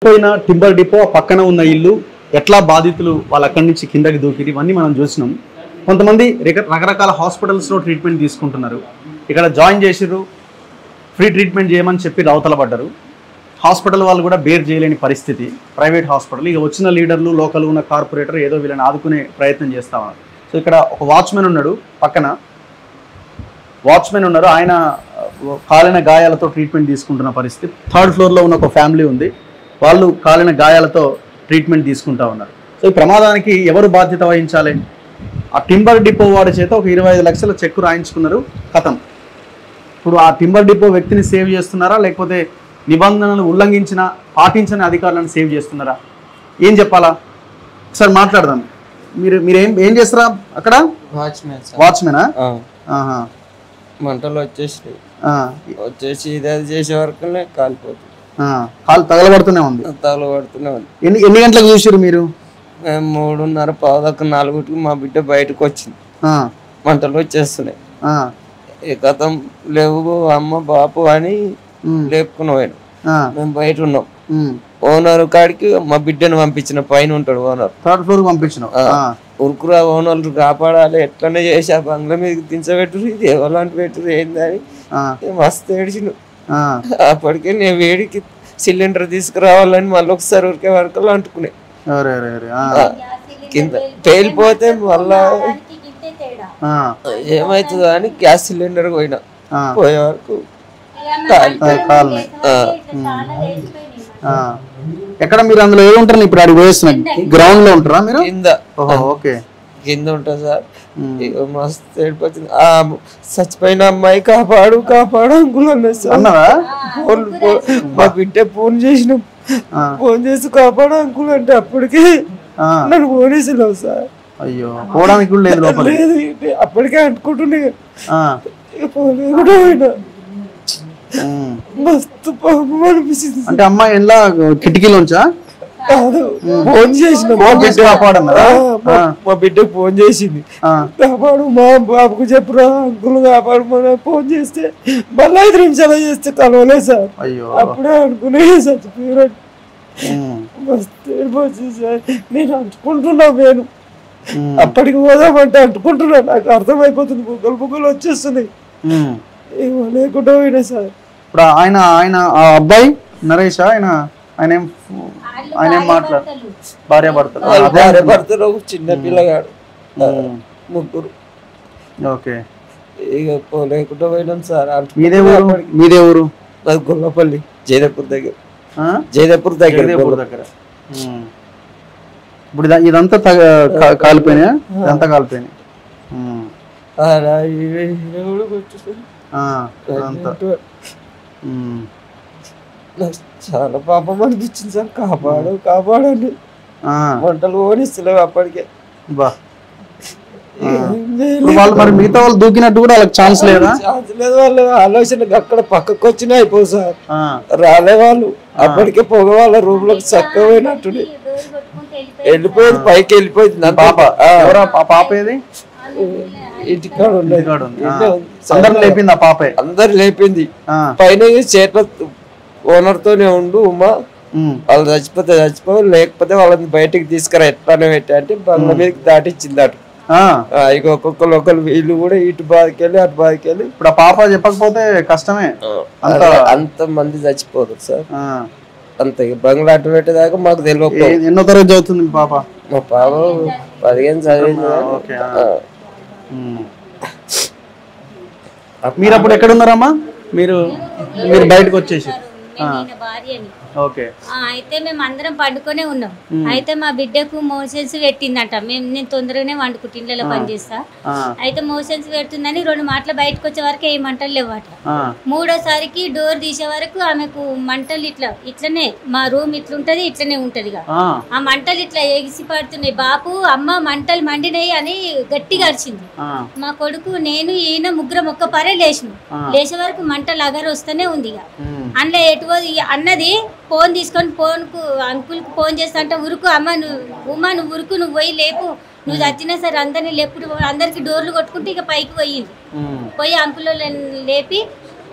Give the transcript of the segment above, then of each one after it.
కూలిపోయిన timber depot ఆ పక్కన ఉన్న ఇల్లు ఎట్లా బాధితులు వాళ్ళు అక్కడి నుంచి కిందకి దూకిరి ఇవన్నీ మనం చూసినాం కొంతమంది రక- రకరకాల హాస్పిటల్స్లో ట్రీట్మెంట్ తీసుకుంటున్నారు ఇక్కడ జాయిన్ చేసిర్రు ఫ్రీ ట్రీట్మెంట్ చేయమని చెప్పి అవతల పడ్డారు హాస్పిటల్ వాళ్ళు కూడా బేర్ చేయలేని పరిస్థితి ప్రైవేట్ హాస్పిటల్ ఇక వచ్చిన లీడర్లు లోకల్ ఉన్న కార్పొరేటర్ ఏదో వీళ్ళని ఆదుకునే ప్రయత్నం చేస్తా ఉన్నారు సో ఇక్కడ ఒక వాచ్మెన్ ఉన్నాడు పక్కన వాచ్మెన్ ఉన్నారు ఆయన ఆ, కాలిన గాయాలతో ట్రీట్మెంట్ తీసుకుంటున్న పరిస్థితి థర్డ్ ఫ్లోర్లో ఉన్న ఒక ఫ్యామిలీ ఉంది వాళ్ళు కాలిన గాయాలతో ట్రీట్మెంట్ తీసుకుంటా ఉన్నారు సో ఈ ప్రమాదానికి ఎవరు బాధ్యత వహించాలి ఆ టింబర్ డిపో వాడి చేత ఒక ఇరవై ఐదు లక్షల చెక్కు రాయించుకున్నారు కథం ఇప్పుడు ఆ టింబర్ డిపో వ్యక్తిని సేవ్ చేస్తున్నారా లేకపోతే నిబంధనలు ఉల్లంఘించిన పాటించని అధికారులను సేవ్ చేస్తున్నారా ఏం చెప్పాలా ఒకసారి మాట్లాడదాం మీరు మీరు ఏం ఏం చేస్తారా అక్కడ వాచ్మెన్ సార్ వాచ్మెనా ఆ, ఆహా. మంటలు వచ్చేసి ఆ. వచ్చేసి ఇది అది చేసే వరకునే కాలిపోతుంది ఆ. కాలు తగలబడుతూనే ఉంది తగలు పడుతూనే ఉంది ఎన్ని ఎన్ని గంటలకు చూసారు మీరు మేము మూడున్నర పావుదక్క నాలుగుటికి మా బిడ్డ బయటకు వచ్చింది ఆ. మంటలు వచ్చేస్తున్నాయి ఆ. ఈ కథం లేవు అమ్మ బాపు అని ఉమ్. లేపుకుని పోయాడు ఆ. మేము బయట ఉన్నాం ఉమ్. ఓనర్ కాడికి మా బిడ్డను పంపించిన పైన ఉంటాడు ఓనర్ థర్డ్ ఫ్లోర్ పంపించినావు ఆ. ఉరుకురా ఓనర్లు కాపాడాలి ఎట్లనే చేసి ఆ బంగ్లా మీదకి దించబెట్టురు ఇది ఎవలాంటి పెట్టురు ఏందని ఆ. మస్తు ఏడిచిన ఆ. అప్పటికే నేను వేడికి సిలిండర్ తీసుకురావాలని మళ్ళీ ఒకసారి ఉరికే వరకు అంటుకునే అరే అరే అరే ఆ. కింద పేలిపోతే మళ్ళా ఆ. ఏమవుతుందో అని గ్యాస్ సిలిండర్ పోయినా ఆ. పోయే వరకు కాలి ఆ, కాలుని ఆ. ఆ. ఎక్కడ మీరు అందులో ఏమి ఉంటారు ఇప్పుడు అడిగి పోయేస్తున్నా గ్రౌండ్ లో ఉంటారా మీరు కింద ఓహో ఓకే కింద ఉంటుంది సార్ ఉమ్. ఇక మస్తు ఏడిపోతుంది ఆ చచ్చిపోయిన అమ్మాయి కాపాడు కాపాడు అంకుల్ అన్నది సార్ అన్నదా ఫోన్ ఫోన్- మా బిడ్డ ఫోన్ చేసినాం ఆ. ఫోన్ చేసి కాపాడు అంకుల్ అంటే అప్పటికే ఆ. నన్ను పోనేసినావు సార్ అయ్యో పోవడానికి కూడా లేదు లోపల లేదు ఇది అప్పటికే అనుకుంటున్నా ఆ. ఇక పోలే కూడా పోయినా ఉమ్. మస్తు పాపం అనిపించింది అంటే అమ్మాయి ఎలా కిటికీలోంచా కాదు ఫోన్ చేసిన ఫోన్ చేసి కాపాడన్నారా? ఆ. మా బిడ్డకు ఫోన్ చేసింది ఆ. కాపాడు మా బాబుకు చెప్పురా అంకుల్ కాపాడు మన ఫోన్ చేస్తే మళ్ళీ ఐదు నిమిషాలు చేస్తే కలవలేదు సార్ అయ్యో అప్పుడే అనుకునే చచ్చిపోయారు ఉమ్. మస్తు ఏడిపోతుంది సార్ నేను అంటుకుంటున్నా నేను ఉమ్. అప్పటికి పోదామంటే అంటుకుంటున్నా నాకు అర్థమైపోతుంది బుగ్గలు బుగ్గలు వచ్చేస్తున్నాయి ఉమ్. ఏమో లేకుండా పోయినా సార్ ఇప్పుడు ఆయన ఆయన ఆ అబ్బాయి నరేష్ ఆయన ఆయన ఏం ఆయన ఏం మాట్లాడు భార్య భర్తలు వాళ్ళ అదే భార్య భర్తలు చిన్న పిల్లగాడు ఉమ్. ముగ్గురు ఓకే ఇక పోలేకుండా పోయినాం సార్ మీదే ఊరు మీదే ఊరు అది గొల్లపల్లి జయదేపూర్ దగ్గర ఆ? జయదేపూర్ దగ్గర జగదేపూర్ దగ్గర ఉమ్. ఇప్పుడు ఇద- ఇదంతా తగ కా- కాలిపోయినాయా ఇదంతా కాలిపోయినాయి ఉమ్. ఆడ ఇవి ఇవి కూడా కొట్టేసారు. ఆ, ఇదంతా ఉమ్. నాకు చాలా పాపం అనిపించింది సార్ కాపాడు కాపాడండి ఆ, వంటలు ఓనిస్తలేవు అప్పటికే బా ఏం చేయలేదు. ఇప్పుడు వాళ్ళు మరి మిగతా వాళ్ళు దూకినట్టు కూడా వాళ్ళకి ఛాన్స్ లేదా ఛాన్స్ లేదు వాళ్ళు ఆలోచన అక్కడ పక్కకు వచ్చినా అయిపోదు సార్ ఆ, రాలే వాళ్ళు అప్పటికే పొగ వాళ్ళ రూమ్ లోకి చక్కగా పోయినట్టు వెళ్ళిపోయింది పైకి వెళ్ళిపోయింది నా పాప ఆ, ఎవరా పా- పాప ఏది ఇంటికాడ ఉండేది ఇంటికాడ ఉంది. ఆ. ఇంట్లో ఉంది. అందరిని లేపింది ఆ పాపే అందరు లేపింది ఆ, పైన చేట్ల ఓనర్ తోనే ఉండు ఉమా ఉమ్, వాళ్ళు చచ్చిపోతే చచ్చిపో లేకపోతే వాళ్ళని బయటికి తీసుకురా ఎట్లానే పెట్టి అంటే బంగ్లా మీదకి దాటిచ్చింది అటు ఆ. ఆ, ఇక ఒక్కొక్కరు ఒకరు వీళ్ళు కూడా ఇటు బాధకెళ్ళి అటు బాధకెళ్ళి ఇప్పుడు ఆ పాప చెప్పకపోతే కష్టమే అంత అదే అంత మంది చచ్చిపోదు సార్ ఆ. అంత ఇక బంగ్లా అటు పెట్టేదాకా మాకు తెలియదు ఏ- ఎన్నో తరగతి చదువుతుంది మీ పాప మా పాప పదిహేను చదివింది కానీ, ఓకే ఆ, ఉమ్. మీరు అప్పుడు ఎక్కడ ఉన్నారమ్మా మీరు మీరు బయటకు వచ్చేసి నేను ఈయన భార్యని ఓకే ఆ, అయితే మేము అందరం పండుకొనే ఉన్నాం అయితే మా బిడ్డకు మోషన్స్ పెట్టిందంట మేము నేను తొందరగానే వండుకుంటే ఇళ్ళలో పని చేస్తా ఆ, అయితే మోషన్స్ పెడుతుందని రెండు మాటలు బయటకు వచ్చే వరకు ఏ మంటలు లేవట ఆ, మూడోసారికి డోర్ తీసే వరకు ఆమెకు మంటలు ఇట్లా ఇట్లనే మా రూమ్ ఇట్లుంటది ఇట్లనే ఉంటది ఇక. ఆ, ఆ మంటలు ఇట్లా ఎగిసి పడుతున్నాయి బాపు అమ్మ మంటలు మండినాయి అని గట్టిగా అరిచింది ఆ, మా కొడుకు నేను ఈయన ముగ్గురం ఒక్క పరే లేచినాం ఆ. లేచే వరకు మంటలు అగరు వస్తూనే ఉంది ఇక ఉమ్, అందులో ఎటు పోదు- ఈ అన్నది ఫోన్ తీసుకొని ఫోన్కు అంకుల్కి ఫోన్ చేస్తా అంటే ఉరుకు అమ్మ నువ్వు ఉమ్మ నువ్వు ఉరుకు నువ్వు పోయి లేపు నువ్వు చచ్చినా సరే అందరినీ లేపుడు అందరికి డోర్లు కొట్టుకుంటే ఇక పైకి పోయింది ఉమ్, పోయి అంకుల్ లేపి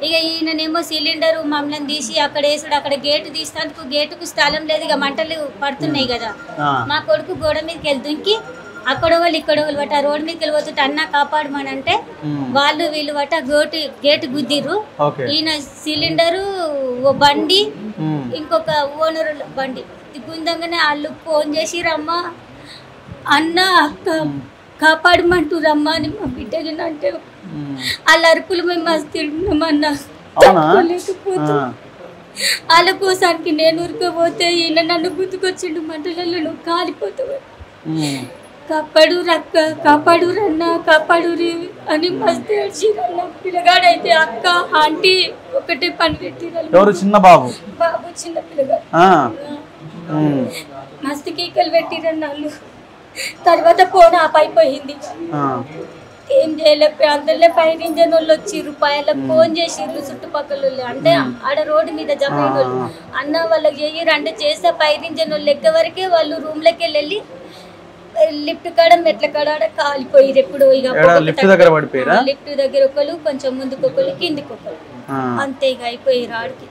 ఇక ఈయననేమో సిలిండర్ మమ్మల్ని తీసి అక్కడ వేసుడు అక్కడ గేటు తీసినందుకు గేటుకు స్థలం లేదు ఇక మంటలు పడుతున్నాయి కదా ఆ, మా కొడుకు గోడ మీదకి వెళ్తూ దుంకి అక్కడ వాళ్ళు ఇక్కడ వాళ్ళు బట్ట రోడ్డు మీదకి వెళ్ళిపోతుంటే అన్న కాపాడమని అంటే ఉమ్, వాళ్ళు వీళ్ళు బట్ట గోటి గేటు గుద్దిర్రు ఓకే ఈయన సిలిండరు ఓ బండి ఉమ్, ఇంకొక ఓనర్ బండి గుందంగానే వాళ్ళు ఫోన్ చేసి రమ్మా అన్న అక్క కాపాడమంటూ రమ్మా అని మా బిడ్డకి అంటే ఉమ్. వాళ్ళ అరుపులు మేము మస్తు తింటున్నామన్న అవునా తట్టుకోలేకపోతే ఆ, వాళ్ళ కోసానికి నేను ఉరికపోతే ఈయన నన్ను గుర్తుకొచ్చిండు మంటలలో నువ్వు కాలిపోతావు ఉమ్, కాపాడు రక్క కాపాడు రన్న కాపాడు అని మస్తు ఏడ్చిరన్న పిల్లగాడైతే అక్క ఆంటీ ఒకటే పని పెట్టిరన్న ఎవరు చిన్న బాబు బాబు చిన్న పిల్లగాడు ఆ, ఉమ్, మస్తు కీకలు పెట్టిరన్న వాళ్ళు తర్వాత ఫోన్ ఆఫ్ అయిపోయింది ఆ, ఏం చేయలేకపోయి అందరిలో ఫైర్ ఇంజన్ వాళ్ళు వచ్చి రూపాయలకు ఫోన్ చేసిర్రు చుట్టుపక్కల వాళ్ళు అంటే ఆడ రోడ్డు మీద జమ అయిన వాళ్ళు అన్న వాళ్ళకి చెయ్యరు అంటే చేస్తే ఫైర్ ఇంజన్ వాళ్ళు ఎక్క వరకే వాళ్ళు రూమ్లోకి వెళ్ళి లిఫ్ట్ కాడ మెట్ల కాడ ఆడ కాలిపోయిరు ఎప్పుడు ఇక ఎక్కడ లిఫ్ట్ దగ్గర పడిపోయారా లిఫ్ట్ దగ్గర ఒకరు కొంచెం ముందుకు ఒకరు కిందికి ఒకరు ఆ, అంతే ఇక అయిపోయారు ఆడికి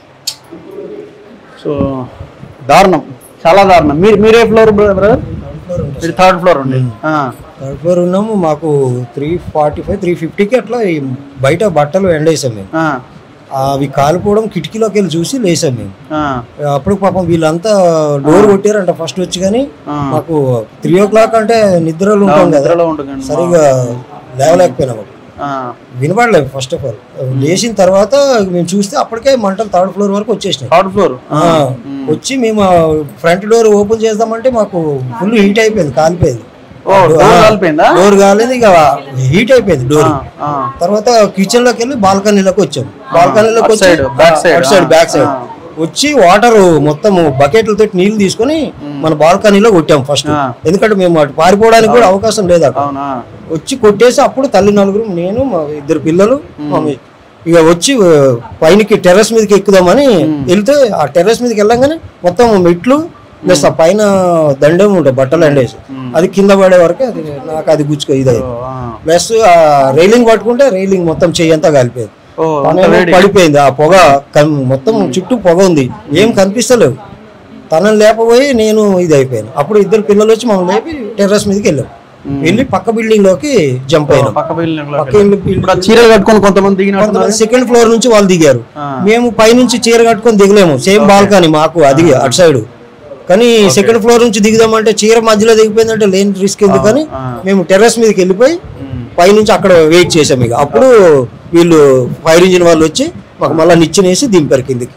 సో దారుణం చాలా దారుణం మీరు మీరే ఫ్లోర్ బ్రదర్ మీరు థర్డ్ ఫ్లోర్ ఉండి ఆ, థర్డ్ ఫ్లోర్ ఉన్నాము మాకు త్రీ ఫార్టీ ఫైవ్ త్రీ ఫిఫ్టీకి అట్లా ఈ బయట బట్టలు ఎండేసాం మేము ఆ, అవి కాలిపోవడం కిటికీలోకి వెళ్ళి చూసి లేసాం మేము ఆ, అప్పుడు పాపం వీళ్ళంతా డోర్ కొట్టారంట ఫస్ట్ వచ్చి కానీ ఆ. మాకు త్రీ ఓ క్లాక్ అంటే నిద్రలో ఉంటాం కదా నిద్రలో ఉంటుంది సరిగా లేవలేకపోయినాము ఆ, వినపడలేదు ఫస్ట్ ఆఫ్ ఆల్ లేచిన తర్వాత మేము చూస్తే అప్పటికే మంటలు థర్డ్ ఫ్లోర్ వరకు వచ్చేసినాయి థర్డ్ ఫ్లోర్ ఆ, వచ్చి మేము ఫ్రంట్ డోర్ ఓపెన్ చేద్దామంటే మాకు ఫుల్ హీట్ అయిపోయింది కాలిపోయింది ఓ డోర్ కాలిపోయిందా డోర్ కాలేదు ఇక హీట్ అయిపోయింది డోర్ ఆ, తర్వాత కిచెన్ లోకి వెళ్ళి బాల్కనీలోకి వచ్చాం బాల్కనీలోకి వచ్చి side, back side, అటు సైడ్ ఆ, బ్యాక్ సైడ్ ఆ. వచ్చి వాటర్ మొత్తం బకెట్లతో నీళ్లు తీసుకొని మన బాల్కనీలో కొట్టాం ఫస్ట్ ఆ. ఎందుకంటే మేము అటు పారిపోవడానికి కూడా అవకాశం లేదు అక్కడ అవునా వచ్చి కొట్టేసి అప్పుడు తల్లి నలుగురు నేను మా ఇద్దరు పిల్లలు మమ్మీ ఇక వచ్చి ఆ, పైనకి టెర్రస్ మీదకి ఎక్కుదామని వెళ్తే ఆ టెర్రస్ మీదకి వెళ్ళంగానే మొత్తం మెట్లు ప్లస్ ఆ పైన దండం ఉంటుంది బట్టలు ఎండేసి అది కింద పడే వరకు అది నాకు అది గుచ్చుకో ఇది ఓ, ఆ. ప్లస్ ఆ రైలింగ్ పట్టుకుంటే రైలింగ్ మొత్తం చెయ్యి అంతా కాలిపోయింది ఓ తనేమో పడిపోయింది ఆ పొగ కన్- మొత్తం చుట్టూ పొగ ఉంది ఏం కనిపిస్తలేవు తనని లేకపోయి నేను ఇది అయిపోయాను అప్పుడు ఇద్దరు పిల్లలు వచ్చి మమ్మల్ని లేపి టెర్రస్ మీదకి వెళ్ళాం వెళ్ళి పక్క బిల్డింగ్ లోకి జంప్ అయినాం పక్క బిల్డింగ్ పక్క ఇల్లు- ఇప్పుడు ఆ చీరలు కట్టుకొని కొంతమంది దిగినట్టు కొంతమంది సెకండ్ ఫ్లోర్ నుంచి వాళ్ళు దిగారు ఆ. మేము పైనుంచి చీర కట్టుకొని దిగలేము సేమ్ బాల్కనీ మాకు అది అటు సైడ్ కానీ సెకండ్ ఫ్లోర్ నుంచి దిగుదామంటే చీర మధ్యలో దిగిపోయిందంటే లేని రిస్క్ ఎందుకని ఆ. మేము టెర్రస్ మీదకి వెళ్ళిపోయి పైనుంచి అక్కడ వెయిట్ చేసాం ఇక అప్పుడు వీళ్ళు ఫైర్ ఇంజిన్ వాళ్ళు వచ్చి మాకు మళ్ళీ నిచ్చినేసి దింపారు కిందికి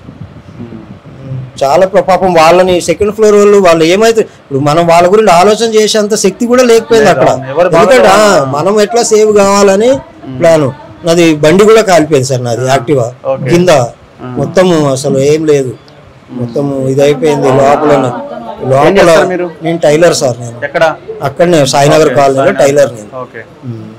చాలా ప్ర- పాపం వాళ్ళని సెకండ్ ఫ్లోర్ వాళ్ళు వాళ్ళు ఏమైతే ఇప్పుడు మనం వాళ్ళ గురించి ఆలోచన చేసేంత శక్తి కూడా లేకపోయింది అక్కడ ఎవరి బాధ ఎందుకంటే ఆ, మనం ఎట్లా సేవ్ కావాలని ప్లాన్ నాది బండి కూడా కాలిపోయింది సార్ నాది యాక్టివా Okay. కింద మొత్తం అసలు ఏం లేదు మొత్తం ఇది అయిపోయింది లోపల లోపల చేస్తారు మీరు? నేను టైలర్ సార్ నేను ఎక్కడ అక్కడనే సాయినగర్ కాలనీలో టైలర్ నేను ఓకే ఉమ్.